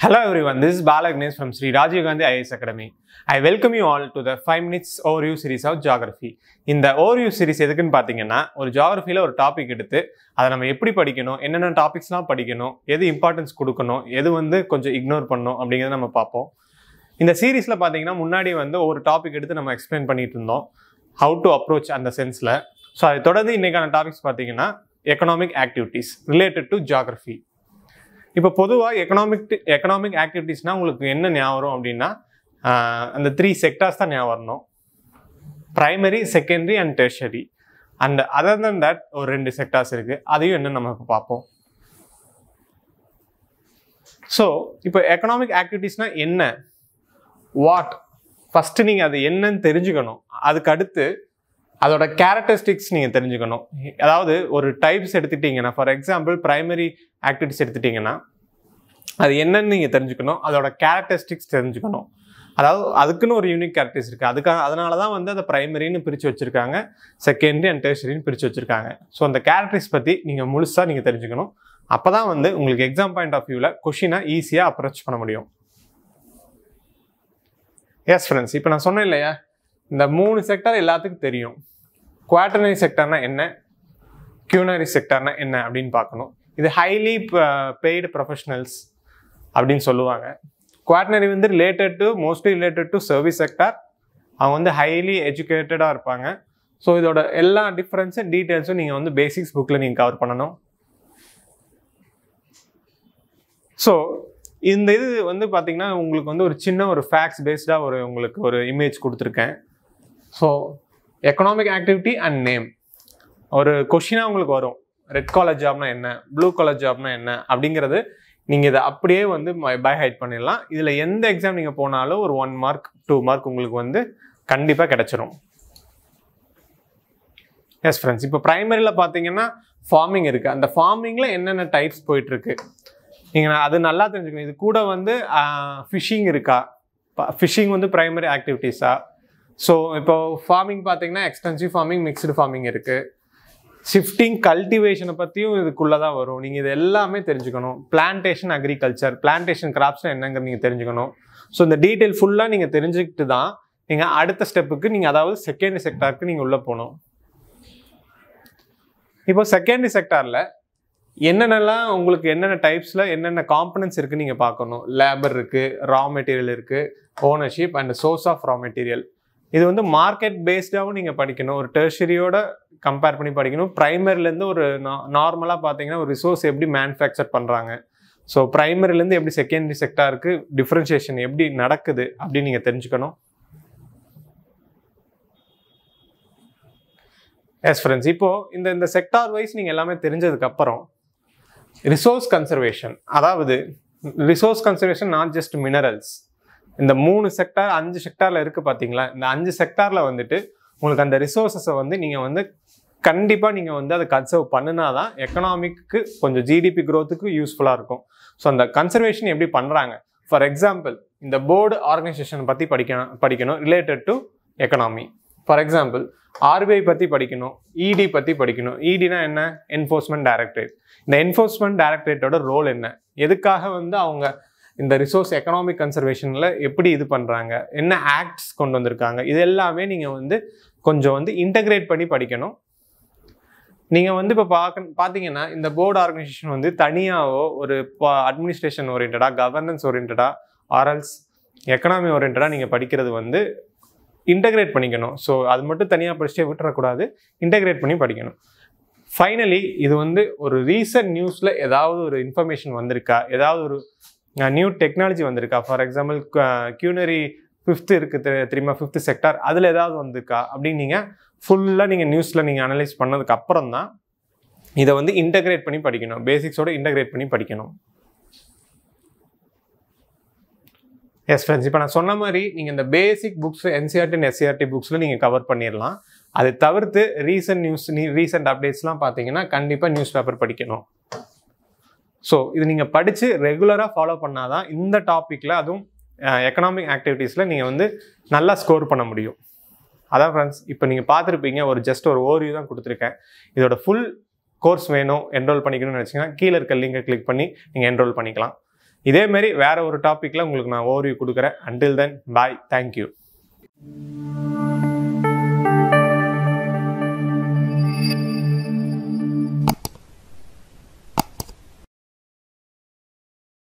Hello everyone, this is Balagnesh from Sri Rajiv Gandhi IAS Academy. I welcome you all to the 5 minutes overview series of geography. இந்த overview series எதுக்குன்னு பார்த்தீங்கன்னா ஒரு ஜியாகிரஃபியில் ஒரு topic எடுத்து அதை நம்ம எப்படி படிக்கணும் என்னென்ன டாபிக்ஸ்லாம் படிக்கணும் எது இம்பார்ட்டன்ஸ் கொடுக்கணும் எது வந்து கொஞ்சம் இக்னோர் பண்ணணும் அப்படிங்கிறத நம்ம பார்ப்போம் இந்த சீரீஸில் பார்த்தீங்கன்னா முன்னாடி வந்து ஒரு டாபிக் எடுத்து நம்ம எக்ஸ்பிளைன் பண்ணிட்டு இருந்தோம் ஹவு டு அப்ரோச் அந்த சென்ஸில் ஸோ அதை தொடர்ந்து இன்றைக்கான டாபிக்ஸ் பார்த்தீங்கன்னா economic activities related to geography இப்போ பொதுவாக எக்கனாமிக் எக்கனாமிக் ஆக்டிவிட்டீஸ்னால் உங்களுக்கு என்ன ஞாபகம் வரும் அப்படின்னா ஆஹ், அந்த த்ரீ செக்டார்ஸ் தான் ஞாபகம் வரணும் primary secondary and tertiary and other than that ஒரு ரெண்டு செக்டார்ஸ் இருக்குது அதையும் என்ன நம்ம இப்போ பார்ப்போம் ஸோ இப்போ எக்கனாமிக் ஆக்டிவிட்டீஸ்னால் என்ன வாட் ஃபஸ்ட்டு நீங்கள் அது என்னன்னு தெரிஞ்சுக்கணும் அதுக்கு அடுத்து அதோட கேரக்டரிஸ்டிக்ஸ் நீங்கள் தெரிஞ்சுக்கணும் அதாவது ஒரு டைப்ஸ் எடுத்துக்கிட்டிங்கன்னா ஃபார் எக்ஸாம்பிள் ப்ரைமரி ஆக்டிவிட்டிஸ் எடுத்துட்டிங்கன்னா அது என்னன்னு நீங்கள் தெரிஞ்சுக்கணும் அதோட கேரக்டரிஸ்டிக்ஸ் தெரிஞ்சுக்கணும் அதாவது அதுக்குன்னு ஒரு யூனிக் கேரக்டர்ஸ் இருக்குது அதுக்காக அதனால தான் வந்து அதை ப்ரைமரின்னு பிரித்து வச்சுருக்காங்க செகண்டரி அண்ட் டெர்ஷரின்னு பிரித்து வச்சுருக்காங்க ஸோ அந்த கேரக்டரிஸ் பற்றி நீங்கள் முழுசாக நீங்கள் தெரிஞ்சுக்கணும் அப்போ தான் வந்து உங்களுக்கு எக்ஸாம் பாயிண்ட் ஆஃப் வியூவில் கொஷினை ஈஸியாக அப்ரோச் பண்ண முடியும் எஸ் ஃப்ரெண்ட்ஸ் இப்போ நான் சொன்னேன் இல்லையா இந்த மூணு செக்டர் எல்லாத்துக்கும் தெரியும் குவாட்டனரி செக்டர்னா என்ன கியூனரி செக்டர்னா என்ன அப்படின்னு பார்க்கணும் இது ஹைலி பெய்டு ப்ரொஃபஷனல்ஸ் அப்படின்னு சொல்லுவாங்க குவாட்டனரி வந்து related to mostly related to service sector அவங்க வந்து ஹைலி எஜுகேட்டடாக இருப்பாங்க ஸோ இதோட எல்லா டிஃப்ரென்ஸும் டீட்டெயில்ஸும் நீங்கள் வந்து பேசிக்ஸ் புக்கில் நீங்கள் கவர் பண்ணணும் ஸோ இந்த இது வந்து பார்த்தீங்கன்னா உங்களுக்கு வந்து ஒரு சின்ன ஒரு ஃபேக்ட்ஸ் பேஸ்டாக ஒரு உங்களுக்கு ஒரு இமேஜ் கொடுத்துருக்கேன் so economic activity and name ஒரு கொஷினாக உங்களுக்கு வரும் ரெட் காலர் ஜாப்னா என்ன ப்ளூ காலர் ஜாப்னா என்ன அப்படிங்கிறது நீங்கள் இதை அப்படியே வந்து பை ஹைட் பண்ணிடலாம் இதில் எந்த எக்ஸாம் நீங்கள் போனாலும் ஒரு ஒன் மார்க் டூ மார்க் உங்களுக்கு வந்து கண்டிப்பாக கிடைச்சிரும் எஸ் ஃப்ரெண்ட்ஸ் இப்போ ப்ரைமரியில் பார்த்தீங்கன்னா ஃபார்மிங் இருக்குது அந்த ஃபார்மிங்கில் என்னென்ன டைப்ஸ் போயிட்டுருக்கு நீங்கள் அது நல்லா தெரிஞ்சுக்கணும் இது கூட வந்து ஃபிஷிங் இருக்கா ஃபிஷிங் வந்து ப்ரைமரி ஆக்டிவிட்டீஸா ஸோ இப்போ ஃபார்மிங் பார்த்தீங்கன்னா எக்ஸ்டென்சிவ் ஃபார்மிங் மிக்ஸ்டு ஃபார்மிங் இருக்குது ஷிஃப்டிங் கல்டிவேஷனை பற்றியும் இதுக்குள்ளே தான் வரும் நீங்கள் இது எல்லாமே தெரிஞ்சுக்கணும் பிளான்டேஷன் அக்ரிகல்ச்சர் பிளான்டேஷன் கிராப்ஸ்னா என்னங்கிறது நீங்கள் தெரிஞ்சுக்கணும் ஸோ இந்த டீட்டெயில் ஃபுல்லாக நீங்கள் தெரிஞ்சுக்கிட்டு தான் நீங்கள் அடுத்த ஸ்டெப்புக்கு நீங்கள் அதாவது செகண்டரி செக்டாருக்கு நீங்கள் உள்ளே போகணும் இப்போ செகண்டரி செக்டாரில் என்னென்னலாம் உங்களுக்கு என்னென்ன டைப்ஸில் என்னென்ன காம்பனன்ஸ் இருக்குன்னு நீங்கள் பார்க்கணும் லேபர் இருக்குது ரா மெட்டீரியல் இருக்குது ownership and source of raw material இது வந்து மார்க்கெட் பேஸ்டாகவும் நீங்கள் படிக்கணும் ஒரு டெர்ஷரியோட கம்பேர் பண்ணி படிக்கணும் ப்ரைமரிலேருந்து ஒரு நார்மலாக பார்த்தீங்கன்னா ஒரு ரிசோர்ஸ் எப்படி மேனுஃபேக்சர் பண்ணுறாங்க ஸோ ப்ரைமரிலேருந்து எப்படி செகண்டரி செக்டாருக்கு டிஃப்ரென்ஷியேஷன் எப்படி நடக்குது அப்படின்னு நீங்கள் தெரிஞ்சுக்கணும் எஸ் ஃப்ரெண்ட்ஸ் இப்போது இந்த இந்த செக்டார் வைஸ் நீங்கள் எல்லாமே தெரிஞ்சதுக்கப்புறம் ரிசோர்ஸ் கன்சர்வேஷன் அதாவது resource conservation not just minerals இந்த மூணு செக்டார் அஞ்சு செக்டாரில் இருக்குது பார்த்தீங்களா இந்த அஞ்சு செக்டாரில் வந்துட்டு உங்களுக்கு அந்த ரிசோர்ஸஸை வந்து நீங்கள் வந்து கண்டிப்பாக நீங்கள் வந்து அதை கன்சர்வ் பண்ணினா தான் எக்கனாமிக்கு கொஞ்சம் ஜிடிபி க்ரோத்துக்கு யூஸ்ஃபுல்லாக இருக்கும் ஸோ அந்த கன்சர்வேஷன் எப்படி பண்ணுறாங்க ஃபார் எக்ஸாம்பிள் இந்த போர்டு ஆர்கனைசேஷன் பற்றி படிக்கணும் படிக்கணும் related to economy for example RBI பற்றி படிக்கணும் இடி பற்றி படிக்கணும் இடினா என்ன என்ஃபோர்ஸ்மெண்ட் டைரக்டரேட் இந்த என்ஃபோர்ஸ்மெண்ட் டைரக்டரேட்டோட ரோல் என்ன எதுக்காக வந்து அவங்க இந்த ரிசோர்ஸ் எக்கனாமிக் கன்சர்வேஷனில் எப்படி இது பண்ணுறாங்க என்ன ஆக்ட்ஸ் கொண்டு வந்திருக்காங்க இது எல்லாமே நீங்கள் வந்து கொஞ்சம் வந்து இன்டகிரேட் பண்ணி படிக்கணும் நீங்கள் வந்து இப்போ பார்க்க பார்த்தீங்கன்னா இந்த போர்டு ஆர்கனைசேஷன் வந்து தனியாகவோ ஒரு அட்மினிஸ்ட்ரேஷன் ஓரியன்டாக கவர்னன்ஸ் ஓரியன்டாக ஆர்எல்ஸ் எக்கனாமி ஓரியன்டாக நீங்கள் படிக்கிறது வந்து இன்டகிரேட் பண்ணிக்கணும் ஸோ அது மட்டும் தனியாக படிச்சுட்டே விட்டுறக்கூடாது இன்டகிரேட் பண்ணி படிக்கணும் ஃபைனலி இது வந்து ஒரு ரீசன்ட் நியூஸில் ஏதாவது ஒரு இன்ஃபர்மேஷன் வந்திருக்கா ஏதாவது ஒரு நியூ டெக்னாலஜி வந்திருக்கா ஃபார் எக்ஸாம்பிள் கியூனரி ஃபிஃப்த்து இருக்குது தெரியுமா ஃபிஃப்த்து செக்டார் அதில் ஏதாவது வந்திருக்கா அப்படின்னு நீங்கள் ஃபுல்லாக நீங்கள் நியூஸில் நீங்கள் அனலைஸ் பண்ணதுக்கு அப்புறம் தான் இதை வந்து இன்டகிரேட் பண்ணி படிக்கணும் பேசிக்ஸோட இன்டகிரேட் பண்ணி படிக்கணும் எஸ் ஃப்ரெண்ட்ஸ் இப்போ நான் சொன்ன மாதிரி நீங்கள் இந்த basic books NCERT and SCERT புக்ஸில் நீங்கள் கவர் பண்ணிடலாம் அதை தவிர்த்து ரீசன்ட் நியூஸ் ரீசெண்ட் அப்டேட்ஸ்லாம் பார்த்தீங்கன்னா கண்டிப்பாக நியூஸ் பேப்பர் படிக்கணும் ஸோ இது நீங்கள் படித்து ரெகுலராக ஃபாலோ பண்ணால் தான் இந்த டாப்பிக்கில் அதுவும் எக்கனாமிக் ஆக்டிவிட்டீஸில் நீங்கள் வந்து நல்லா ஸ்கோர் பண்ண முடியும் அதான் ஃப்ரெண்ட்ஸ் இப்போ நீங்கள் பார்த்துருப்பீங்க ஒரு ஜஸ்ட் ஒரு ஓரியூ தான் கொடுத்துருக்கேன் இதோட ஃபுல் கோர்ஸ் வேணும் என்ரோல் பண்ணிக்கணும்னு நினச்சிங்கன்னா கீழே இருக்க லிங்கை கிளிக் பண்ணி நீங்கள் என்ரோல் பண்ணிக்கலாம் இதே மாதிரி வேற ஒரு டாப்பிக்கில் உங்களுக்கு நான் ஓவர்வியூ கொடுக்குறேன் அன்டில் தென் பாய் தேங்க்யூ